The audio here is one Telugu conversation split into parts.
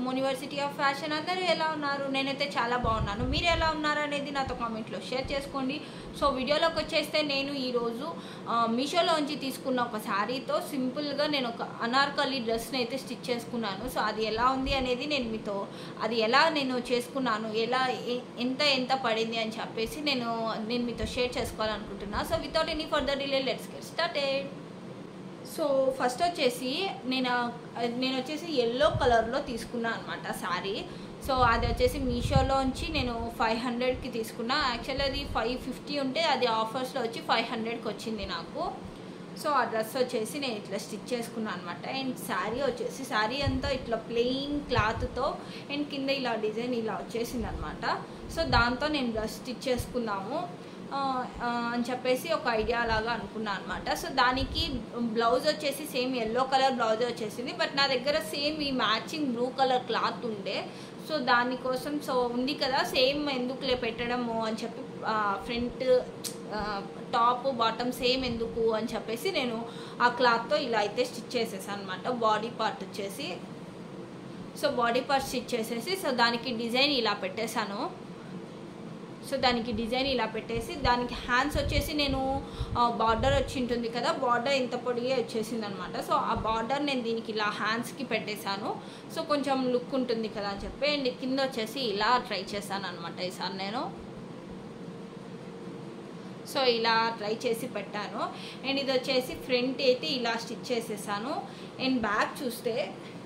వెల్కమ్ యూనివర్సిటీ ఆఫ్ ఫ్యాషన్ అందరూ ఎలా ఉన్నారు నేనైతే చాలా బాగున్నాను మీరు ఎలా ఉన్నారు అనేది నాతో కామెంట్లో షేర్ చేసుకోండి సో వీడియోలోకి వచ్చేస్తే నేను ఈరోజు ఆ, మీషోలోంచి తీసుకున్న ఒక శారీతో సింపుల్గా నేను ఒక అనార్కలి డ్రెస్ని అయితే స్టిచ్ చేసుకున్నాను సో అది ఎలా ఉంది అనేది నేను మీతో అది ఎలా నేను చేసుకున్నాను ఎలా ఎ- ఎంత ఎంత పడింది అని చెప్పేసి నేను నేను మీతో షేర్ చేసుకోవాలనుకుంటున్నా so without any further delay let's get started so first వచ్చేసి నేను నేను వచ్చేసి ఎల్లో కలర్లో తీసుకున్నాను అనమాట శారీ సో అది వచ్చేసి మీషోలోంచి నేను ఫైవ్ హండ్రెడ్కి తీసుకున్నా యాక్చువల్లీ అది ఫైవ్ ఫిఫ్టీ ఉంటే అది ఆఫర్స్లో వచ్చి ఫైవ్ హండ్రెడ్కి వచ్చింది నాకు సో ఆ డ్రెస్ వచ్చేసి నేను ఇట్లా స్టిచ్ చేసుకున్నాను అనమాట అండ్ శారీ వచ్చేసి శారీ అంతా ఇట్లా ప్లెయిన్ క్లాత్తో అండ్ కింద ఇలా డిజైన్ ఇలా వచ్చేసింది అనమాట సో దాంతో నేను డ్రెస్ స్టిచ్ చేసుకున్నాము ఆ, ఆ, అని చెప్పేసి ఒక ఐడియా లాగా అనుకున్నాను అనమాట సో దానికి బ్లౌజ్ వచ్చేసి సేమ్ ఎల్లో కలర్ బ్లౌజ్ వచ్చేసింది బట్ నా దగ్గర సేమ్ ఈ మ్యాచింగ్ బ్లూ కలర్ క్లాత్ ఉండే సో దానికోసం సో ఉంది కదా సేమ్ ఎందుకులే పెట్టడము అని చెప్పి ఫ్రంట్ టాప్ బాటమ్ సేమ్ ఎందుకు అని చెప్పేసి నేను ఆ క్లాత్తో ఇలా అయితే స్టిచ్ చేసేసాను అనమాట బాడీ పార్ట్ వచ్చేసి సో బాడీ పార్ట్ స్టిచ్ చేసేసి సో దానికి డిజైన్ ఇలా పెట్టేశాను సో దానికి డిజైన్ ఇలా పెట్టేసి దానికి హ్యాండ్స్ వచ్చేసి నేను బార్డర్ వచ్చి ఉంటుంది కదా బార్డర్ ఇంత పొడిగే వచ్చేసింది అనమాట సో ఆ బార్డర్ నేను దీనికి ఇలా హ్యాండ్స్కి పెట్టేశాను సో కొంచెం లుక్ ఉంటుంది కదా అని చెప్పి అండ్ కింద వచ్చేసి ఇలా ట్రై చేశాను అనమాట ఈసారి నేను సో ఇలా ట్రై చేసి పెట్టాను అండ్ ఇది వచ్చేసి ఫ్రంట్ అయితే ఇలా స్టిచ్ చేసేసాను అండ్ బ్యాక్ చూస్తే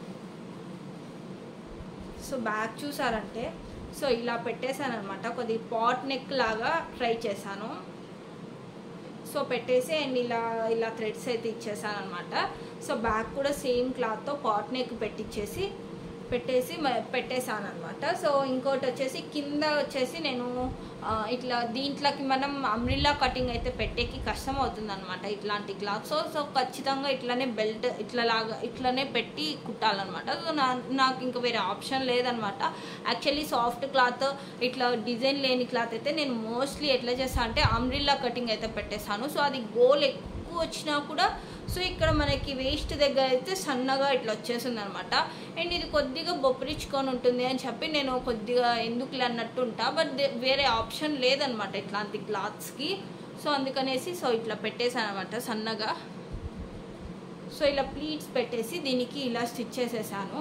సో బ్యాక్ చూసారంటే సో ఇలా పెట్టేశాను అనమాట కొద్దిగా పాట్ నెక్ లాగా ట్రై చేశాను సో పెట్టేసి అండ్ ఇలా ఇలా థ్రెడ్స్ అయితే ఇచ్చేసాను అనమాట సో బ్యాక్ కూడా సేమ్ క్లాత్తో పాట్ నెక్ పెట్టించేసి పెట్టేసి మ- పెట్టేశాను అనమాట సో ఇంకోటి వచ్చేసి కింద వచ్చేసి నేను ఆ, ఇట్లా దీంట్లోకి మనం అమ్రిల్లా కటింగ్ అయితే పెట్టేకి కష్టం అవుతుంది అనమాట ఇట్లాంటి క్లాత్ సో సో ఖచ్చితంగా ఇట్లానే బెల్ట్ ఇట్లా లాగా ఇట్లానే పెట్టి కుట్టాలన్నమాట సో నా నాకు ఇంకా వేరే ఆప్షన్ లేదనమాట యాక్చువల్లీ సాఫ్ట్ క్లాత్ ఇట్లా డిజైన్ లేని క్లాత్ అయితే నేను మోస్ట్లీ ఎట్లా చేస్తాను అంటే అమ్రిల్లా కటింగ్ అయితే పెట్టేశాను సో అది గోల్ ఎక్కువ వచ్చినా కూడా సో ఇక్కడ మనకి వేస్ట్ దగ్గర అయితే సన్నగా ఇట్లా వచ్చేసింది అనమాట అండ్ ఇది కొద్దిగా బొప్పరించుకొని ఉంటుంది అని చెప్పి నేను కొద్దిగా ఎందుకులే అన్నట్టు ఉంటా బట్ వేరే ఆప్షన్ లేదనమాట ఇట్లాంటి క్లాత్స్కి సో అందుకనేసి సో ఇట్లా పెట్టేశాను అనమాట సన్నగా సో ఇలా ప్లీట్స్ పెట్టేసి దీనికి ఇలా స్టిచ్ చేసేసాను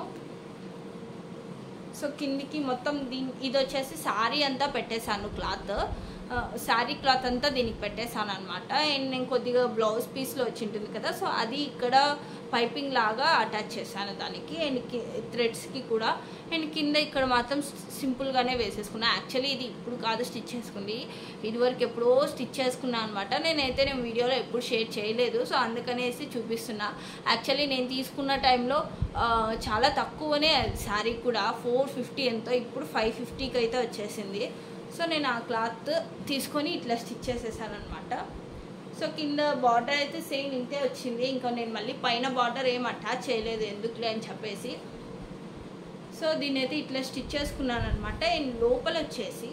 సో కిందికి మొత్తం దీని ఇది వచ్చేసి శారీ అంతా పెట్టేశాను క్లాత్ శారీ క్లాత్ అంతా దీనికి పెట్టేశాను అనమాట అండ్ నేను కొద్దిగా బ్లౌజ్ పీస్లో వచ్చి ఉంటుంది కదా సో అది ఇక్కడ పైపింగ్ లాగా అటాచ్ చేశాను దానికి అండ్ థ్రెడ్స్కి కూడా అండ్ కింద ఇక్కడ మాత్రం సింపుల్గానే వేసేసుకున్నా యాక్చువల్లీ ఇది ఇప్పుడు కాదు స్టిచ్ చేసుకుంది ఇదివరకు ఎప్పుడో స్టిచ్ చేసుకున్నాను అనమాట నేనైతే నేను వీడియోలో ఎప్పుడు షేర్ చేయలేదు సో అందుకనేసి చూపిస్తున్నా యాక్చువల్లీ నేను తీసుకున్న టైంలో ఆ, చాలా తక్కువనే శారీ కూడా ఫోర్ ఫిఫ్టీ ఎంతో ఇప్పుడు ఫైవ్ ఫిఫ్టీకి అయితే వచ్చేసింది సో నేను ఆ క్లాత్ తీసుకొని ఇట్లా స్టిచ్ చేసేసాను అనమాట సో కింద బార్డర్ అయితే సేమ్ ఇంతే వచ్చింది ఇంకా నేను మళ్ళీ పైన బార్డర్ ఏం అటాచ్ చేయలేదు ఎందుకులే అని చెప్పేసి సో దీన్ని అయితే ఇట్లా స్టిచ్ చేసుకున్నాను అనమాట అండ్ లోపల వచ్చేసి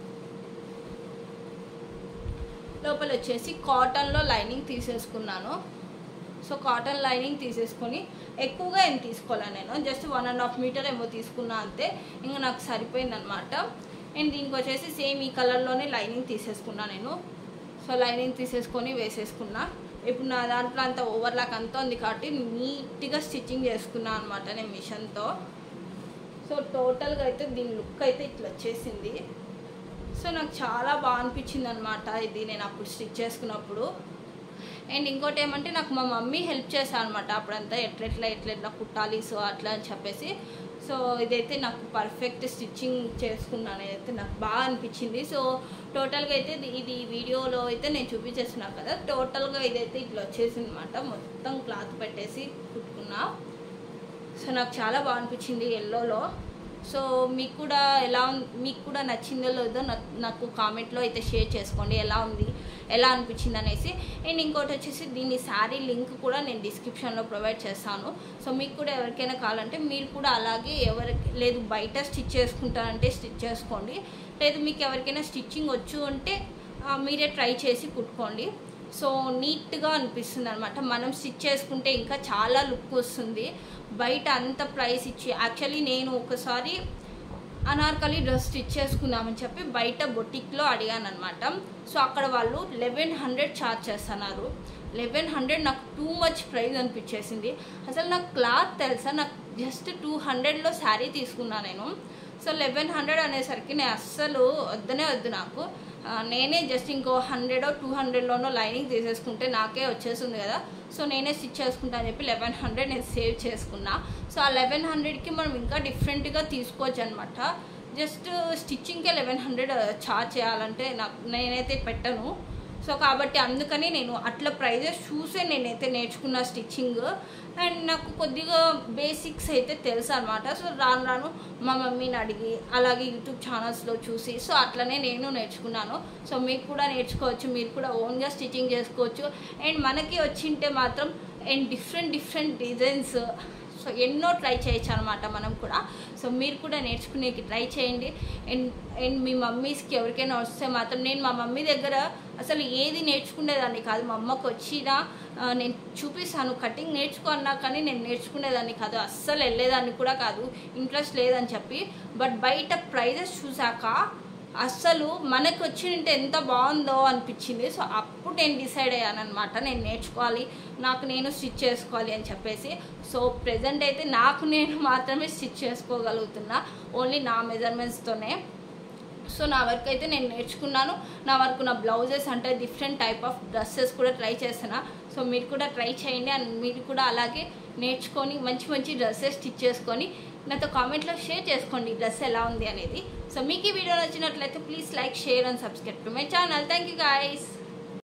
లోపల వచ్చేసి కాటన్లో లైనింగ్ తీసేసుకున్నాను సో కాటన్ లైనింగ్ తీసేసుకొని ఎక్కువగా ఏం తీసుకోలే నేను just one and half metre ఏమో తీసుకున్నా అంతే ఇంకా నాకు సరిపోయింది అనమాట అండ్ దీనికి వచ్చేసి సేమ్ ఈ కలర్లోనే లైనింగ్ తీసేసుకున్నా నేను సో లైనింగ్ తీసేసుకొని వేసేసుకున్నా ఇప్పుడు నా దాంట్లో అంత ఓవర్లాక్ అంతా ఉంది కాబట్టి నీట్గా స్టిచ్చింగ్ చేసుకున్నా అనమాట నేను మిషన్తో సో టోటల్గా అయితే దీని లుక్ అయితే ఇట్లా వచ్చేసింది సో నాకు చాలా బాగా అనిపించింది అనమాట ఇది నేను అప్పుడు స్టిచ్ చేసుకున్నప్పుడు అండ్ ఇంకోటి ఏమంటే నాకు మా మమ్మీ హెల్ప్ చేశాను అనమాట అప్పుడంతా ఎట్లెట్లా ఎట్లెట్లా కుట్టాలి సో అట్లా అని చెప్పేసి సో ఇదైతే నాకు పర్ఫెక్ట్ స్టిచ్చింగ్ చేసుకున్నాను అయితే నాకు బాగా అనిపించింది సో టోటల్గా అయితే ఇది- ఇది వీడియోలో అయితే నేను చూపించేస్తున్నాను కదా టోటల్గా ఇదైతే ఇట్లా వచ్చేసింది అనమాట మొత్తం క్లాత్ పెట్టేసి కుట్టుకున్నా సో నాకు చాలా బాగా అనిపించింది ఎల్లోలో సో మీకు కూడా ఎలా ఉం- మీకు కూడా నచ్చిందో లేదో నా- నాకు కామెంట్లో అయితే షేర్ చేసుకోండి ఎలా ఉంది ఎలా అనిపించింది అనేసి అండ్ ఇంకోటి వచ్చేసి దీని శారీ లింక్ కూడా నేను డిస్క్రిప్షన్లో ప్రొవైడ్ చేస్తాను సో మీకు కూడా ఎవరికైనా కావాలంటే మీరు కూడా అలాగే ఎవరికి లేదు బయట స్టిచ్ చేసుకుంటారంటే స్టిచ్ చేసుకోండి లేదు మీకు ఎవరికైనా స్టిచ్చింగ్ వచ్చు అంటే ఆ, మీరే ట్రై చేసి కుట్టుకోండి సో నీట్గా అనిపిస్తుంది అనమాట మనం స్టిచ్ చేసుకుంటే ఇంకా చాలా లుక్ వస్తుంది బయట అంత ప్రైస్ ఇచ్చి యాక్చువల్లీ నేను ఒకసారి అనార్కలి డ్రెస్ స్టిచ్ చేసుకుందామని చెప్పి బయట బొటిక్లో అడిగాను అనమాట సో అక్కడ వాళ్ళు లెవెన్ హండ్రెడ్ ఛార్జ్ చేస్తున్నారు లెవెన్ హండ్రెడ్ నాకు టూ మచ్ ప్రైస్ అనిపించేసింది అసలు నాకు క్లాత్ తెలుసా నాకు జస్ట్ టూ హండ్రెడ్లో శారీ తీసుకున్నా నేను సో లెవెన్ హండ్రెడ్ అనేసరికి నేను అస్సలు వద్దనే వద్దు నాకు ఆ, నేనే జస్ట్ ఇంకో హండ్రెడ్ టూ హండ్రెడ్లోనో లైనింగ్ తీసేసుకుంటే నాకే వచ్చేస్తుంది కదా సో నేనే స్టిచ్ చేసుకుంటా అని చెప్పి లెవెన్ హండ్రెడ్ నేను సేవ్ చేసుకున్నా సో ఆ లెవెన్ హండ్రెడ్కి మనం ఇంకా డిఫరెంట్గా తీసుకోవచ్చు అనమాట జస్ట్ స్టిచ్చింగ్కే లెవెన్ హండ్రెడ్ ఛార్జ్ చేయాలంటే నాకు నేనైతే పెట్టను సో కాబట్టి అందుకని నేను అట్లా ప్రైజెస్ చూసే నేనైతే నేర్చుకున్న స్టిచ్చింగ్ అండ్ నాకు కొద్దిగా బేసిక్స్ అయితే తెలుసు అనమాట సో రాను రాను మా మమ్మీని అడిగి అలాగే యూట్యూబ్ ఛానల్స్లో చూసి సో అట్లనే నేను నేర్చుకున్నాను సో మీకు కూడా నేర్చుకోవచ్చు మీరు కూడా ఓన్గా స్టిచ్చింగ్ చేసుకోవచ్చు అండ్ మనకి వచ్చింటే మాత్రం and different different designs so ఎన్నో ట్రై చేయొచ్చు అనమాట మనం కూడా సో మీరు కూడా నేర్చుకునేకి ట్రై చేయండి అండ్ అండ్ మీ మమ్మీస్కి ఎవరికైనా వస్తే మాత్రం నేను మా మమ్మీ దగ్గర అసలు ఏది నేర్చుకునేదాన్ని కాదు మా అమ్మకు వచ్చినా ఆ, నేను చూపిస్తాను కటింగ్ నేర్చుకో అన్నా కానీ నేను నేర్చుకునేదాన్ని కాదు అస్సలు వెళ్ళేదాన్ని కూడా కాదు ఇంట్రెస్ట్ లేదని చెప్పి బట్ బయట ప్రైజెస్ చూసాక అస్సలు మనకు వచ్చింటే ఎంత బాగుందో అనిపించింది సో అప్పుడు నేను డిసైడ్ అయ్యాను అనమాట నేను నేర్చుకోవాలి నాకు నేను స్టిచ్ చేసుకోవాలి అని చెప్పేసి సో ప్రజెంట్ అయితే నాకు నేను మాత్రమే స్టిచ్ చేసుకోగలుగుతున్నా ఓన్లీ నా మెజర్మెంట్స్తోనే సో నా వర్క్ అయితే నేను నేర్చుకున్నాను నా వరకు నా బ్లౌజెస్ అంటే డిఫరెంట్ టైప్ ఆఫ్ డ్రెస్సెస్ కూడా ట్రై చేస్తున్నా సో మీరు కూడా ట్రై చేయండి అండ్ మీరు కూడా అలాగే నేర్చుకొని మంచి మంచి డ్రెస్సెస్ స్టిచ్ చేసుకొని నాతో కామెంట్లో షేర్ చేసుకోండి డ్రెస్ ఎలా ఉంది అనేది సో మీకు ఈ వీడియో నచ్చినట్లయితే please like share and subscribe to my channel thank you guys